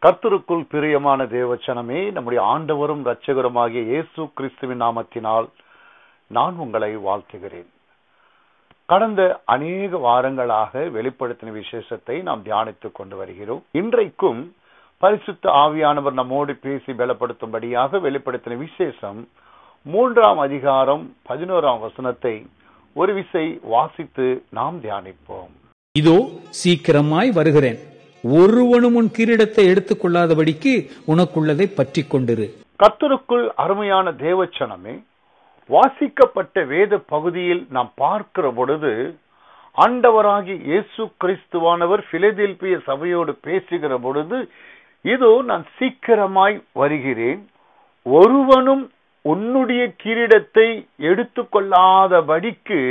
கர்த்தருக்குள் பிரியமான தேவச்சனமே நம்முடைய ஆண்டவரும் இரட்சகருமாகிய இயேசு கிறிஸ்துவின் நாமத்தினால் நான் உங்களை வாழ்த்துகிறேன் கடந்த அநேக வாரங்களாக வெளிப்படுத்தின விசேஷத்தை நாம் தியானித்துக் கொண்டு வருகிறோம் இன்றைக்கும் பரிசுத்த ஆவியானவர் நம்மோடு பேசி பலப்படுத்தும்படியாக வெளிப்படுத்தின விசேஷம் மூன்றாம் அதிகாரம் பதினோராம் வசனத்தை ஒரு விசை வாசித்து நாம் தியானிப்போம் இதோ சீக்கிரமாய் வருகிறேன் ஒருவனும் உன் கிரீடத்தை எடுத்துக் கொள்ளாதபடிக்கு உனக்குள்ளதை பற்றிக் கொண்டிரு கர்த்தருக்குள் அருமையான தேவச்சனமே வாசிக்கப்பட்ட வேத பகுதியில் நாம் பார்க்கிற பொழுது ஆண்டவராகி இயேசு கிறிஸ்துவானவர் பிலதெல்பிய சபையோடு பேசுகிற பொழுது இதோ நான் சீக்கிரமாய் வருகிறேன் ஒருவனும் உன்னுடைய கிரீடத்தை எடுத்துக்கொள்ளாதபடிக்கு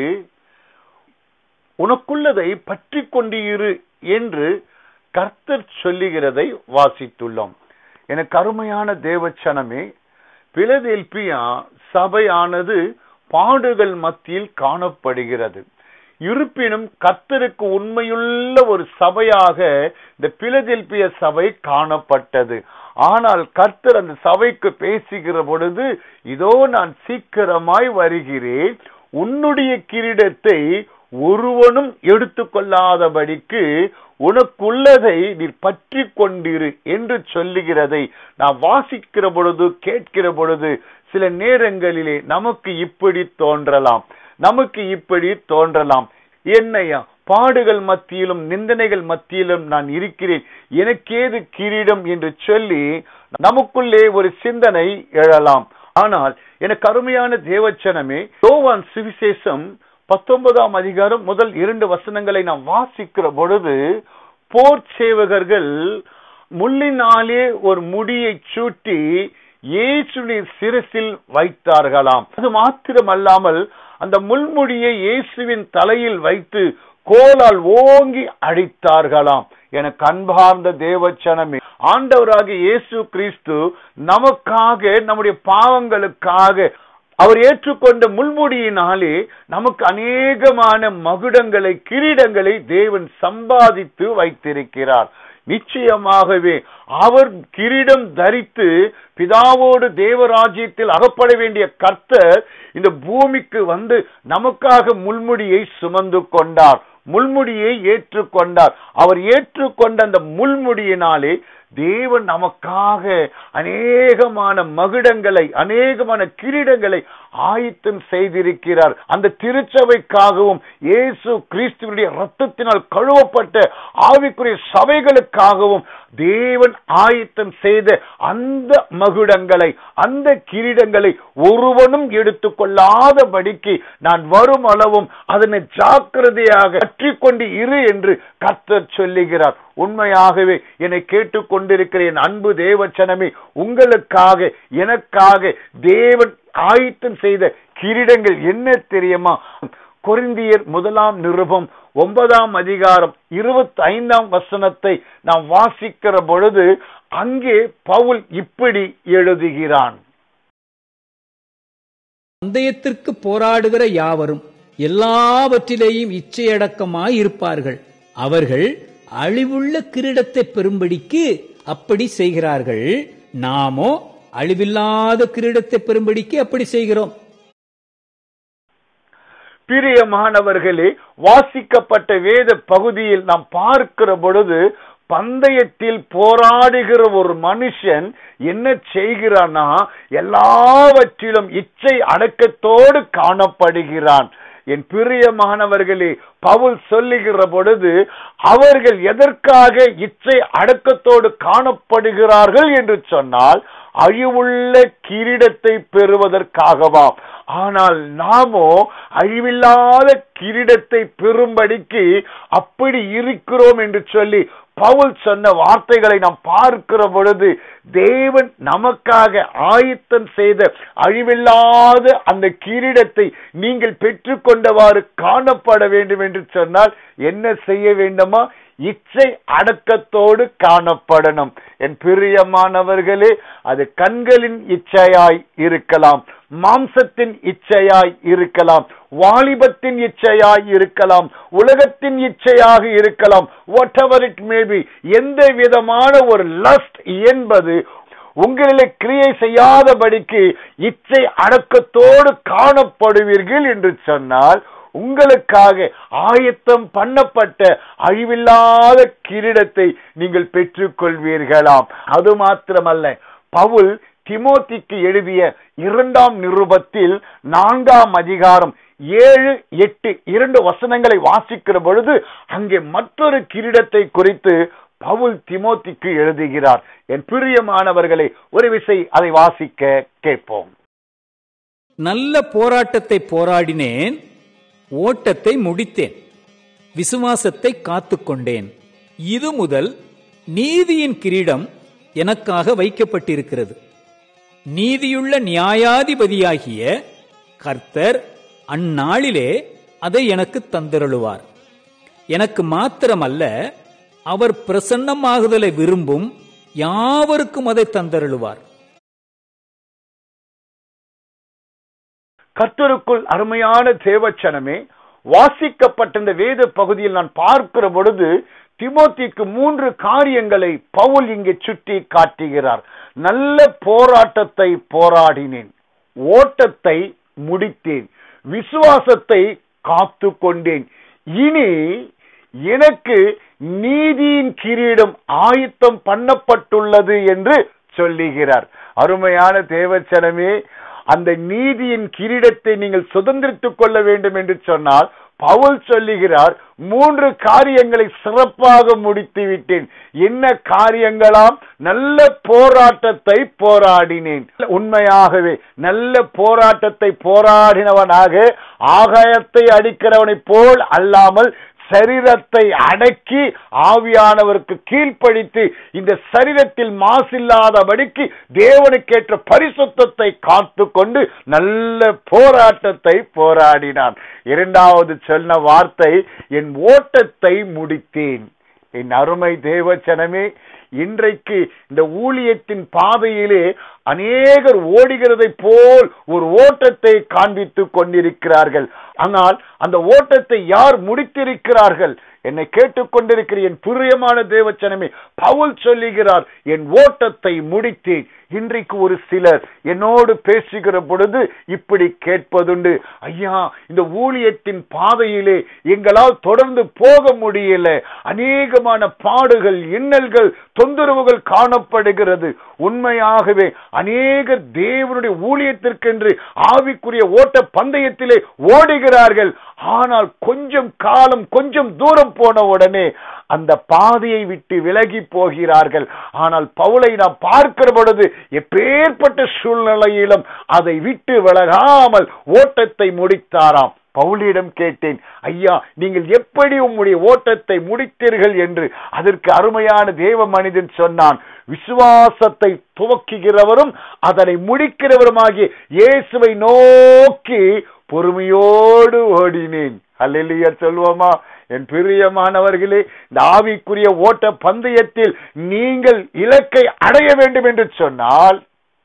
உனக்குள்ளதை பற்றி கொண்டிரு என்று கர்த்தர் சொல்லுகிறதை வாசித்துள்ளோம் எனக்கு அருமையான தேவச்சனமே பிலதெல்பியா சபையானது பாடுகள் மத்தியில் காணப்படுகிறது இருப்பினும் கர்த்தருக்கு உண்மையுள்ள ஒரு சபையாக இந்த பிலதெல்பிய சபை காணப்பட்டது ஆனால் கர்த்தர் அந்த சபைக்கு பேசுகிற பொழுது இதோ நான் சீக்கிரமாய் வருகிறேன் உன்னுடைய கிரீடத்தை ஒருவனும் எடுத்துக்கொள்ளாதபடிக்கு உனக்குள்ளதை நீர் பற்றி கொண்டிரு என்று சொல்லுகிறதை நான் வாசிக்கிற பொழுது கேட்கிற பொழுது சில நேரங்களிலே நமக்கு இப்படி தோன்றலாம் நமக்கு இப்படி தோன்றலாம் என்னையா பாடுகள் மத்தியிலும் நிந்தனைகள் மத்தியிலும் நான் இருக்கிறேன் எனக்கேது கிரீடம் என்று சொல்லி நமக்குள்ளே ஒரு சிந்தனை எழலாம் ஆனால் எனக்கு அருமையான தேவச்சனமே யோவான் சுவிசேஷம் பத்தொன்பதாம் அதிகாரம் முதல் இரண்டு வசனங்களை நாம் வாசிக்கிற பொழுது போர் சேவகர்கள் முள்ளினாலே ஒரு முடியை சூட்டி இயேசுடைய சிரசில் வைத்தார்களாம் அது மாத்திரமல்லாமல் அந்த முள்முடியை இயேசுவின் தலையில் வைத்து கோலால் ஓங்கி அடித்தார்களாம் எனக்கு அன்பார்ந்த தேவச்சனமே ஆண்டவராக இயேசு கிறிஸ்து நமக்காக நம்முடைய பாவங்களுக்காக அவர் ஏற்றுக்கொண்ட முள்முடியினாலே நமக்கு அநேகமான மகுடங்களை கிரீடங்களை தேவன் சம்பாதித்து வைத்திருக்கிறார் நிச்சயமாகவே அவர் கிரீடம் தரித்து பிதாவோடு தேவராஜ்யத்தில் அகப்பட வேண்டிய கர்த்தர் இந்த பூமிக்கு வந்து நமக்காக முள்முடியை சுமந்து கொண்டார் முள்முடியை ஏற்றுக்கொண்டார் அவர் ஏற்றுக்கொண்ட அந்த முள்முடியினாலே தேவன் நமக்காக அநேகமான மகுடங்களை அநேகமான கிரீடங்களை ஆயத்தம் செய்திருக்கிறார் அந்த திருச்சபைக்காகவும் இயேசு கிறிஸ்துவனுடைய ரத்தத்தினால் கழுவப்பட்ட ஆவிக்குரிய சபைகளுக்காகவும் தேவன் ஆயத்தம் செய்த அந்த மகுடங்களை அந்த கிரீடங்களை ஒருவனும் எடுத்துக்கொள்ளாதபடிக்கு நான் வரும் அளவும் அதனை ஜாக்கிரதையாக பற்றிக்கொண்டு இரு என்று கர்த்தர் சொல்லுகிறார் உண்மையாகவே என்னை கேட்டுக்கொண்டிருக்கிற என் அன்பு தேவச்சனமே உங்களுக்காக எனக்காக தேவன் ஆயத்தம் செய்த கிரீடங்கள் என்ன தெரியுமா கொரிந்தியர் முதலாம் நிருபம் ஒன்பதாம் அதிகாரம் இருபத்தி ஐந்தாம் வசனத்தை நாம் வாசிக்கிற பொழுது அங்கே பவுல் இப்படி எழுதுகிறான் பந்தயத்திற்கு போராடுகிற யாவரும் எல்லாவற்றிலேயும் இச்சையடக்கமாய் இருப்பார்கள் அவர்கள் அழிவுள்ள கிரீடத்தை பெறும்படிக்கு அப்படி செய்கிறார்கள் நாமோ அழிவில்லாத கிரீடத்தை பெறும்படிக்கு அப்படி செய்கிறோம் பிரியமானவர்களே வாசிக்கப்பட்ட வேத பகுதியில் நாம் பார்க்கிற பொழுது பந்தயத்தில் போராடுகிற ஒரு மனுஷன் என்ன செய்கிறான்னா எல்லாவற்றிலும் இச்சை அடக்கத்தோடு காணப்படுகிறான் என் பிரியமானவர்களே பவுல் சொல்லுகிற பொழுது அவர்கள் எதற்காக இச்சை அடக்கத்தோடு காணப்படுகிறார்கள் என்று சொன்னால் அழிவுள்ள கிரீடத்தை பெறுவதற்காகவாம் ஆனால் நாமோ அழிவில்லாத கிரீடத்தை பெறும்படிக்கு அப்படி இருக்கிறோம் என்று சொல்லி பவுல் சொன்ன வார்த்தைகளை நாம் பார்க்கிற பொழுது தேவன் நமக்காக ஆயத்தம் செய்த அழிவில்லாத அந்த கிரீடத்தை நீங்கள் பெற்றுக்கொண்டவாறு காணப்பட வேண்டும் என்று சொன்னால் என்ன செய்ய வேண்டுமா இச்சை அடக்கத்தோடு காணப்படணும் என் பிரியமானவர்களே அது கண்களின் இச்சையாய் இருக்கலாம் மாம்சத்தின் இச்சையாய் இருக்கலாம் வாலிபத்தின் இச்சையாய் இருக்கலாம் உலகத்தின் இச்சையாக இருக்கலாம் வாட் எவர் இட் மேபி எந்த விதமான ஒரு லஸ்ட் என்பது உங்களிலே கிரியை செய்யாதபடிக்கு இச்சை அடக்கத்தோடு காணப்படுவீர்கள் என்று சொன்னால் உங்களுக்காக ஆயத்தம் பண்ணப்பட்ட அழிவில்லாத கிரீடத்தை நீங்கள் பெற்றுக்கொள்வீர்களாம் அது மாத்திரமல்ல பவுல் திமோத்திக்கு எழுதிய இரண்டாம் நிருபத்தில் நான்காம் அதிகாரம் ஏழு எட்டு இரண்டு வசனங்களை வாசிக்கிற பொழுது அங்கே மற்றொரு கிரீடத்தை குறித்து பவுல் திமோத்திக்கு எழுதுகிறார் என் பிரியமானவர்களை ஒரு விசை அதை வாசிக்க கேட்போம் நல்ல போராட்டத்தை போராடினேன் ஓட்டத்தை முடித்தேன் விசுவாசத்தை காத்துக்கொண்டேன் இது முதல் நீதியின் கிரீடம் எனக்காக வைக்கப்பட்டிருக்கிறது நீதியுள்ள நியாயாதிபதியாகிய கர்த்தர் அந்நாளிலே அதை எனக்கு தந்தருளுவார் எனக்கு மாத்திரமல்ல அவர் பிரசன்னமாகுதலை விரும்பும் யாவருக்கும் அதை தந்தருளுவார் கர்த்தருக்குள் அருமையான தேவச்சனமே வாசிக்கப்பட்ட இந்த வேத பகுதியில் நான் பார்க்கிற பொழுது திமோத்திக்கு மூன்று காரியங்களை பவுல் இங்கே சுட்டி காட்டுகிறார் நல்ல போராட்டத்தை போராடினேன் ஓட்டத்தை முடித்தேன் விசுவாசத்தை காத்து கொண்டேன் இனி எனக்கு நீதியின் கிரீடம் ஆயத்தம் பண்ணப்பட்டுள்ளது என்று சொல்லுகிறார் அருமையான தேவச்சனமே அந்த நீதியின் கிரீடத்தை நீங்கள் சுதந்திரித்துக் கொள்ள வேண்டும் என்று சொன்னால் பவுல் சொல்லுகிறார் மூன்று காரியங்களை சிறப்பாக முடித்து விட்டேன் என்ன காரியங்களாம் நல்ல போராட்டத்தை போராடினேன் உண்மையாகவே நல்ல போராட்டத்தை போராடினவனாக ஆகாயத்தை அடிக்கிறவனைப் போல் அல்லாமல் சரீரத்தை அடக்கி ஆவியானவருக்கு கீழ்ப்படித்து இந்த சரீரத்தில் மாசில்லாதபடிக்கு தேவனுக்கேற்ற பரிசுத்தத்தை காத்து கொண்டு நல்ல போராட்டத்தை போராடினான் இரண்டாவது சொன்ன வார்த்தை என் ஓட்டத்தை முடித்தேன் என் அருமை தேவச்சனமே இன்றைக்கு இந்த ஊழியத்தின் பாதையிலே அநேகர் ஓடுகிறதை போல் ஒரு ஓட்டத்தை காண்பித்துக் கொண்டிருக்கிறார்கள் ஆனால் அந்த ஓட்டத்தை யார் முடித்திருக்கிறார்கள் என்னை கேட்டுக்கொண்டிருக்கிற என் பிரியமான தேவச்சனமே பவுல் சொல்லுகிறார் என் ஓட்டத்தை முடித்தேன் இன்றைக்கு ஒரு சிலர் என்னோடு பேசுகிற பொழுது இப்படி கேட்பதுண்டு ஐயா இந்த ஊழியத்தின் பாதையிலே எங்களால் தொடர்ந்து போக முடியல அநேகமான பாடுகள் இன்னல்கள் தொந்தரவுகள் காணப்படுகிறது உண்மையாகவே அநேகர் தேவனுடைய ஊழியத்திற்கென்று ஆவிக்குரிய ஓட்ட பந்தயத்திலே ஓடுகிறார்கள் ஆனால் கொஞ்சம் காலம் கொஞ்சம் தூரம் போன உடனே அந்த பாதையை விட்டு விலகி போகிறார்கள் ஆனால் பவுலை நாம் பார்க்கிற பொழுது எப்பேற்பட்ட சூழ்நிலையிலும் அதை விட்டு விலகாமல் ஓட்டத்தை முடித்தாராம் பவுலியிடம் கேட்டேன் ஐயா நீங்கள் எப்படி உம்முடைய ஓட்டத்தை முடித்தீர்கள் என்று அதற்கு அருமையான தேவ மனிதன் சொன்னான் விசுவாசத்தை துவக்குகிறவரும் அதனை முடிக்கிறவருமாகிய இயேசுவை நோக்கி பொறுமையோடு ஓடினேன் அல்லையா சொல்வோமா என் பிரியமானவர்களே இந்த ஆவிக்குரிய ஓட்ட பந்தயத்தில் நீங்கள் இலக்கை அடைய வேண்டும் என்று சொன்னால்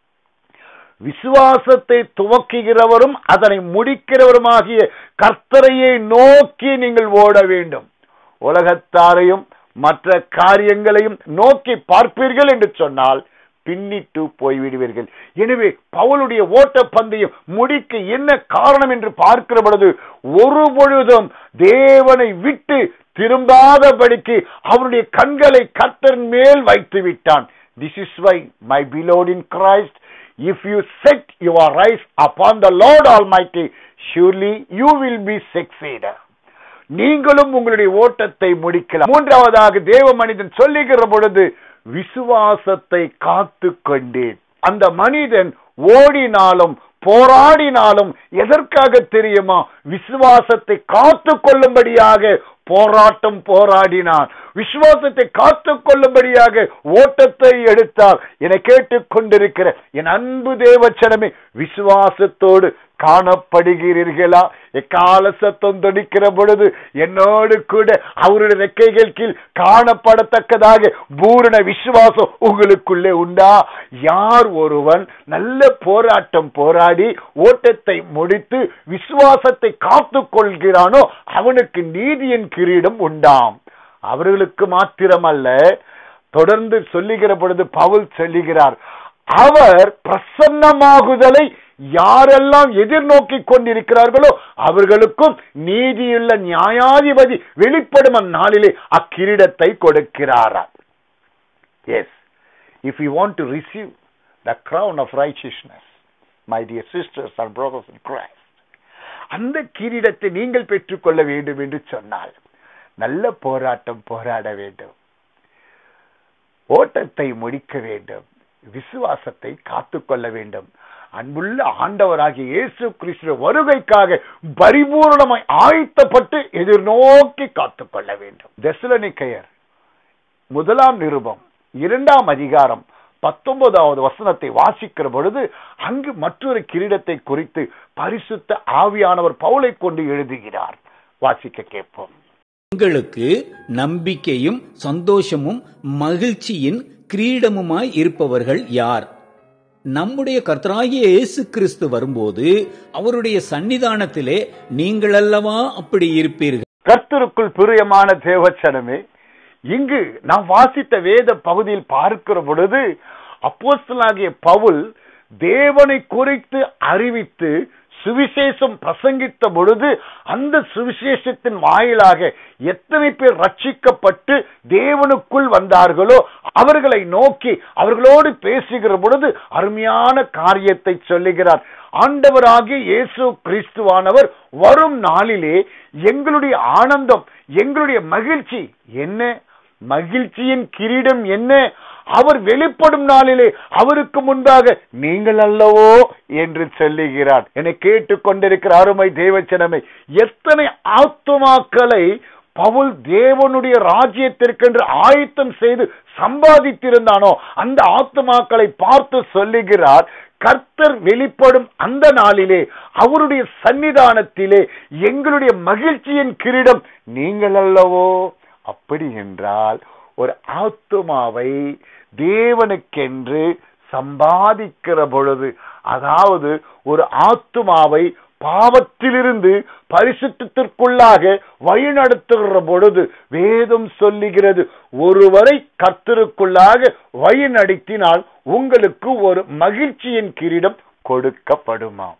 விசுவாசத்தை துவக்குகிறவரும் அதனை முடிக்கிறவருமாகிய கர்த்தரையை நோக்கி நீங்கள் ஓட வேண்டும் உலகத்தாரையும் மற்ற காரியங்களையும் நோக்கி பார்ப்பீர்கள் என்று சொன்னால் பின்னிட்டு போய்விடுவீர்கள் எனவே பவுலுடைய ஓட்ட பந்தயம் முடிக்க என்ன காரணம் என்று பார்க்கிற பொழுது ஒரு பொழுதும் தேவனை விட்டு திரும்பாதபடிக்கு அவருடைய கண்களை கர்த்தர் மேல் வைத்து விட்டான் this is why my beloved in Christ if you set your eyes upon the Lord almighty surely you will be succeeder நீங்களும் உங்களுடைய ஓட்டத்தை முடிக்கலாம் மூன்றாவதாக தேவ மனிதன் சொல்லுகிற பொழுது விசுவாசத்தை காத்து கொண்டேன் அந்த மனிதன் ஓடினாலும் போராடினாலும் எதற்காக தெரியுமா விசுவாசத்தை காத்து கொள்ளும்படியாக போராட்டம் போராடினான் விசுவாசத்தை காத்து கொள்ளும்படியாக ஓட்டத்தை எடுத்தார் என கேட்டுக்கொண்டிருக்கிற என் அன்பு தேவச்சனமே விசுவாசத்தோடு காணப்படுகிறீர்களா எக்கால சத்தம் தொடிக்கிற பொழுது என்னோடு கூட அவருடைய ரெக்கைகள் கீழ் காணப்படத்தக்கதாக பூரண விசுவாசம் உங்களுக்குள்ளே உண்டா யார் ஒருவன் நல்ல போராட்டம் போராடி ஓட்டத்தை முடித்து விசுவாசத்தை காத்து கொள்கிறானோ அவனுக்கு நீதியின் கிரீடம் உண்டாம் அவர்களுக்கு மாத்திரமல்ல தொடர்ந்து சொல்லுகிற பொழுது பவுல் சொல்லுகிறார் அவர் பிரசன்னமாகுதலை யாரெல்லாம் எதிர்நோக்கி கொண்டிருக்கிறார்களோ அவர்களுக்கும் நீதியுள்ள நியாயாதிபதி வெளிப்படும் அந்நாளிலே அக்கிரீடத்தை கொடுக்கிறாரா yes if you want to receive the crown of righteousness my dear sisters and brothers in Christ அந்த கிரீடத்தை நீங்கள் பெற்றுக்கொள்ள வேண்டும் என்று சொன்னால் நல்ல போராட்டம் போராட வேண்டும் ஓட்டத்தை முடிக்க வேண்டும் விசுவாசத்தை காத்துக்கொள்ள வேண்டும் அன்புள்ள ஆண்டவராகிய இயேசு கிறிஸ்துவ வருகைக்காக பரிபூர்ணமாய் ஆயத்தப்பட்டு எதிர்நோக்கி காத்துக்கொள்ள வேண்டும் தெசலனிக்கையர் முதலாம் நிருபம் இரண்டாம் அதிகாரம் பத்தொன்பதாவது வசனத்தை வாசிக்கிற பொழுது அங்கு மற்றொரு கிரீடத்தை குறித்து பரிசுத்த ஆவியானவர் பவுலை கொண்டு எழுதுகிறார் வாசிக்க கேட்போம் உங்களுக்கு நம்பிக்கையும் சந்தோஷமும் மகிழ்ச்சியின் கிரீடமுமாய் இருப்பவர்கள் யார் நம்முடைய கர்த்தராகிய இயேசு கிறிஸ்து வரும்போது அவருடைய சன்னிதானத்திலே நீங்கள் அல்லவா அப்படி இருப்பீர்கள் கர்த்தருக்குள் பிரியமான தேவச்சனமே இங்கு நாம் வாசித்த வேத பகுதியில் பார்க்கிற பொழுது அப்போஸ்தலனாகிய பவுல் தேவனை குறித்து அறிவித்து சுவிசேஷம் பிரசங்கித்த பொழுது அந்த சுவிசேஷத்தின் வாயிலாக எத்தனை பேர் ரட்சிக்கப்பட்டு தேவனுக்குள் வந்தார்களோ அவர்களை நோக்கி அவர்களோடு பேசுகிற பொழுது அருமையான காரியத்தை சொல்லுகிறார் ஆண்டவராகிய இயேசு கிறிஸ்துவானவர் வரும் நாளிலே எங்களுடைய ஆனந்தம் எங்களுடைய மகிழ்ச்சி என்ன மகிழ்ச்சியின் கிரீடம் என்ன அவர் வெளிப்படும் நாளிலே அவருக்கு முன்பாக நீங்கள் அல்லவோ என்று சொல்லுகிறார் என கேட்டுக்கொண்டிருக்கிற அருமை தேவச்சனமை எத்தனை ஆத்துமாக்களை பவுல் தேவனுடைய ராஜ்யத்திற்கென்று ஆயத்தம் செய்து சம்பாதித்திருந்தானோ அந்த ஆத்துமாக்களை பார்த்து சொல்லுகிறார் கர்த்தர் வெளிப்படும் அந்த நாளிலே அவருடைய சன்னிதானத்திலே எங்களுடைய மகிழ்ச்சியின் கிரீடம் நீங்கள் அல்லவோ அப்படி என்றால் ஒரு ஆத்துமாவை தேவனுக்கென்று சம்பாதிக்கிற பொழுது அதாவது ஒரு ஆத்துமாவை பாவத்திலிருந்து பரிசுத்திற்குள்ளாக வழிநடத்துகிற பொழுது வேதம் சொல்லுகிறது ஒருவரை கர்த்தருக்குள்ளாக வழி நடத்தினால் உங்களுக்கு ஒரு மகிழ்ச்சியின் கிரீடம் கொடுக்கப்படுமா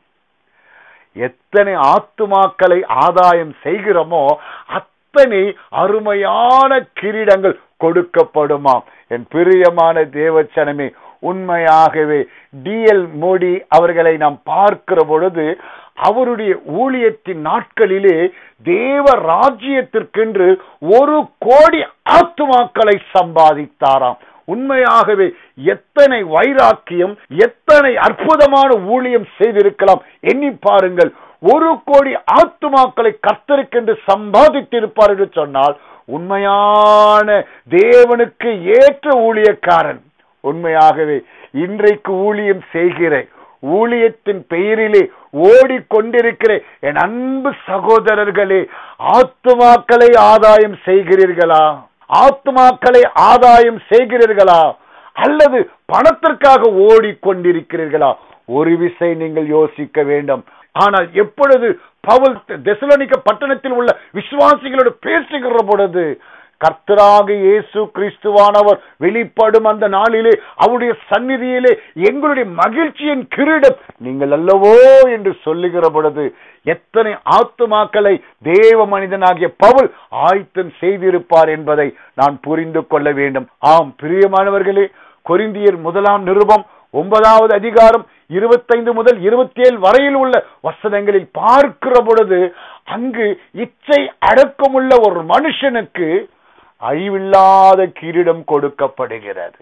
எத்தனை ஆத்துமாக்களை ஆதாயம் செய்கிறோமோ அத்தனை அருமையான கிரீடங்கள் கொடுக்கப்படுமாம் என் பிரியமான தேவச்சனமே உண்மையாகவே டிஎல் மோடி அவர்களை நாம் பார்க்கிற பொழுது அவருடைய ஊழியத்தின் நாட்களிலே தேவ ராஜ்யத்திற்கென்று ஒரு கோடி ஆத்துமாக்களை சம்பாதித்தாராம் உண்மையாகவே எத்தனை வைராக்கியம் எத்தனை அற்புதமான ஊழியம் செய்திருக்கலாம் எண்ணி பாருங்கள் ஒரு கோடி ஆத்துமாக்களை கர்த்தருக்கென்று சம்பாதித்திருப்பார் என்று சொன்னால் உண்மையான தேவனுக்கு ஏற்ற ஊழியக்காரன் உண்மையாகவே இன்றைக்கு ஊழியம் செய்கிறேன் ஊழியத்தின் பெயரிலே ஓடிக்கொண்டிருக்கிற என் அன்பு சகோதரர்களே ஆத்துமாக்களை ஆதாயம் செய்கிறீர்களா ஆத்துமாக்களை ஆதாயம் செய்கிறீர்களா அல்லது பணத்திற்காக ஓடிக்கொண்டிருக்கிறீர்களா ஒரு விசை நீங்கள் யோசிக்க வேண்டும் ஆனால் எப்பொழுது பவுல் தெசலோனிக்க பட்டணத்தில் உள்ள விசுவாசிகளோடு பேசுகிற பொழுது கர்த்தராக இயேசு கிறிஸ்துவானவர் வெளிப்படும் அந்த நாளிலே அவருடைய சந்நிதியிலே எங்களுடைய மகிழ்ச்சியின் கிரீடம் நீங்கள் அல்லவோ என்று சொல்லுகிற பொழுது எத்தனை ஆத்துமாக்களை தேவ மனிதனாகிய பவுல் ஆயத்தம் செய்திருப்பார் என்பதை நான் புரிந்து கொள்ள வேண்டும் ஆம் பிரியமானவர்களே கொரிந்தியர் முதலாம் நிருபம் ஒன்பதாவது அதிகாரம் இருபத்தைந்து முதல் இருபத்தி ஏழு வரையில் உள்ள வசனங்களில் பார்க்கிற பொழுது அங்கு இச்சை அடக்கமுள்ள ஒரு மனுஷனுக்கு அழிவில்லாத கிரீடம் கொடுக்கப்படுகிறது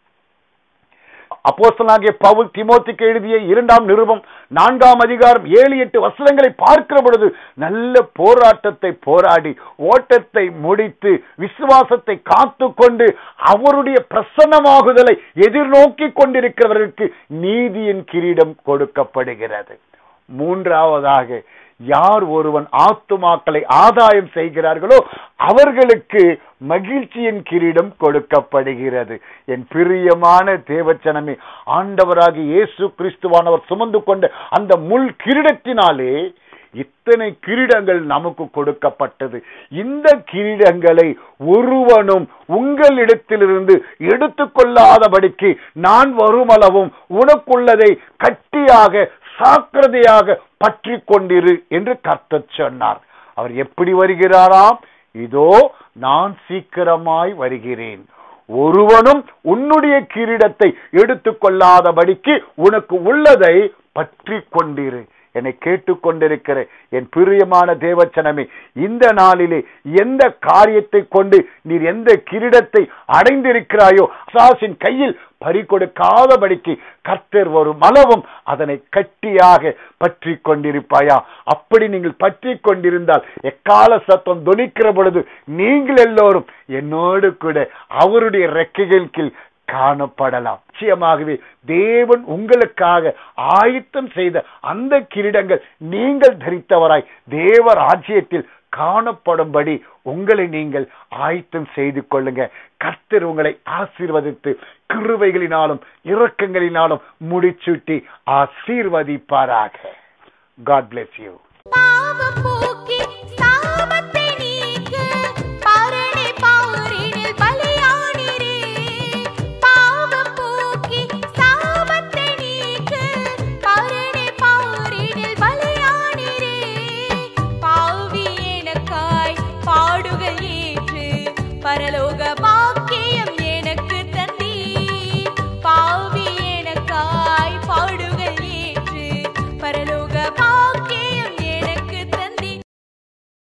அப்போஸ்தலனாகிய பவுல் திமோத்திக்கு எழுதிய இரண்டாம் நிருபம் நான்காம் அதிகாரம் ஏழு எட்டு வசனங்களை பார்க்கிற பொழுது நல்ல போராட்டத்தை போராடி ஓட்டத்தை முடித்து விசுவாசத்தை காத்து கொண்டு அவருடைய பிரசன்னமாகுதலை எதிர்நோக்கி கொண்டிருக்கிறவர்களுக்கு நீதியின் கிரீடம் கொடுக்கப்படுகிறது மூன்றாவதாக யார் ஒருவன் ஆத்துமாக்களை ஆதாயம் செய்கிறார்களோ அவர்களுக்கு மகிழ்ச்சியின் கிரீடம் கொடுக்கப்படுகிறது என் பிரியமான தேவச்சனமே ஆண்டவராகி இயேசு கிறிஸ்துவானவர் சுமந்து கொண்ட அந்த முள் கிரீடத்தினாலே இத்தனை கிரீடங்கள் நமக்கு கொடுக்கப்பட்டது இந்த கிரீடங்களை ஒருவனும் உங்களிடத்திலிருந்து எடுத்துக்கொள்ளாதபடிக்கு நான் வருமளவும் உனக்குள்ளதை கட்டியாக சாக்கிரதையாக பற்றி கொண்டிரு என்று கர்த்தர் சொன்னார் அவர் எப்படி வருகிறாராம் இதோ நான் சீக்கிரமாய் வருகிறேன் ஒருவனும் உன்னுடைய கிரீடத்தை எடுத்துக்கொள்ளாதபடிக்கு உனக்கு உள்ளதை பற்றி கொண்டிரு என்னை கேட்டுக்கொண்டிருக்கிற என் பிரியமான தேவச்சனமே இந்த நாளிலே எந்த காரியத்தை கொண்டு நீர் எந்த கிரீடத்தை அடைந்திருக்கிறாயோ சாசின் கையில் பறி கொடுக்காதபடிக்கு கர்த்தர் வரும் அளவும் அதனை கட்டியாக பற்றி கொண்டிருப்பாயா அப்படி நீங்கள் பற்றி கொண்டிருந்தால் எக்கால சத்தம் துணிக்கிற பொழுது நீங்கள் எல்லோரும் என்னோடு கூட அவருடைய ரெக்கைகள் கீழ் காணப்படலாம் நிச்சயமாகவே தேவன் உங்களுக்காக ஆயத்தம் செய்த அந்த கிரீடங்கள் நீங்கள் தரித்தவராய் தேவ ராஜ்யத்தில் காணப்படும்படி உங்களை நீங்கள் ஆயத்தம் செய்து கொள்ளுங்க கர்த்தர் உங்களை ஆசீர்வதித்து கிருவைகளினாலும் இரக்கங்களினாலும் முடிச்சூட்டி ஆசீர்வதிப்பாராக காட் bless யூ பாவம் போக்க